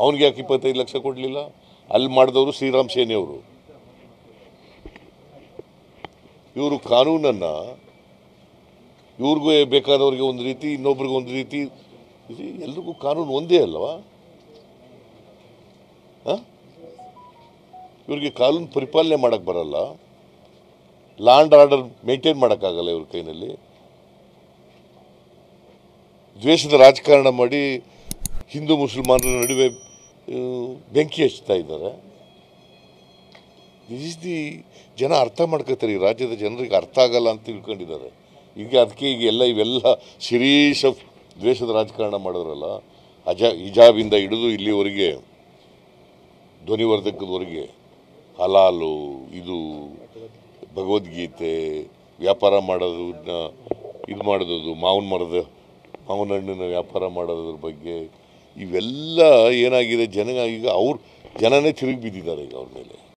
ಅವನಿಗೆ ಯಾಕೆ ಇಪ್ಪತ್ತೈದು ಲಕ್ಷ ಕೊಡಲಿಲ್ಲ ಅಲ್ಲಿ ಮಾಡಿದವರು ಶ್ರೀರಾಮ್ ಸೇನೆ ಅವರು ಇವರು ಕಾನೂನನ್ನು ಇವ್ರಿಗೂ ಬೇಕಾದವ್ರಿಗೆ ಒಂದು ರೀತಿ ಇನ್ನೊಬ್ರಿಗೆ ಒಂದು ರೀತಿ ಇದು ಎಲ್ರಿಗೂ ಕಾನೂನು ಒಂದೇ ಅಲ್ಲವಾ ಆ? ಇವ್ರಿಗೆ ಕಾನೂನು ಪರಿಪಾಲನೆ ಮಾಡಕ್ಕೆ ಬರಲ್ಲ ಲ್ಯಾಂಡ್ ಆರ್ಡರ್ ಮೇಂಟೈನ್ ಮಾಡೋಕ್ಕಾಗಲ್ಲ ಇವ್ರ ಕೈನಲ್ಲಿ ದ್ವೇಷದ ರಾಜಕಾರಣ ಮಾಡಿ ಹಿಂದೂ ಮುಸಲ್ಮಾನರ ನಡುವೆ ಆ, ಬೆಂಕಿ ಹಚ್ತಾ ಇದ್ದಾರೆ ದಿಸ್ ಇಸ್ ದಿ ಜನ ಅರ್ಥ ಮಾಡ್ಕೋತಾರೆ ಈ ರಾಜ್ಯದ ಜನರಿಗೆ ಅರ್ಥ ಆಗಲ್ಲ ಅಂತ ತಿಳ್ಕೊಂಡಿದ್ದಾರೆ ಈಗ ಅದಕ್ಕೆ ಈಗ ಎಲ್ಲ ಇವೆಲ್ಲ ಸಿರೀಸ್ ಆಫ್ ದ್ವೇಷದ ರಾಜಕಾರಣ ಮಾಡಿದ್ರಲ್ಲ ಅಜ ಹಿಜಾಬಿಂದ ಹಿಡಿದು ಇಲ್ಲಿವರೆಗೆ ಧ್ವನಿವರ್ಧಕದವರೆಗೆ ಹಲಾಲು ಇದು ಭಗವದ್ಗೀತೆ ವ್ಯಾಪಾರ ಮಾಡೋದನ್ನ ಇದು ಮಾಡೋದು ಮಾವಿನ ಮರದ ಮಾವಿನ ಹಣ್ಣಿನ ವ್ಯಾಪಾರ ಮಾಡೋದ್ರ ಬಗ್ಗೆ ಇವೆಲ್ಲ ಏನಾಗಿದೆ ಜನ ಈಗ ಅವ್ರು ಜನನೇ ತಿರುಗಿ ಬಿದ್ದಿದ್ದಾರೆ ಈಗ ಅವ್ರ ಮೇಲೆ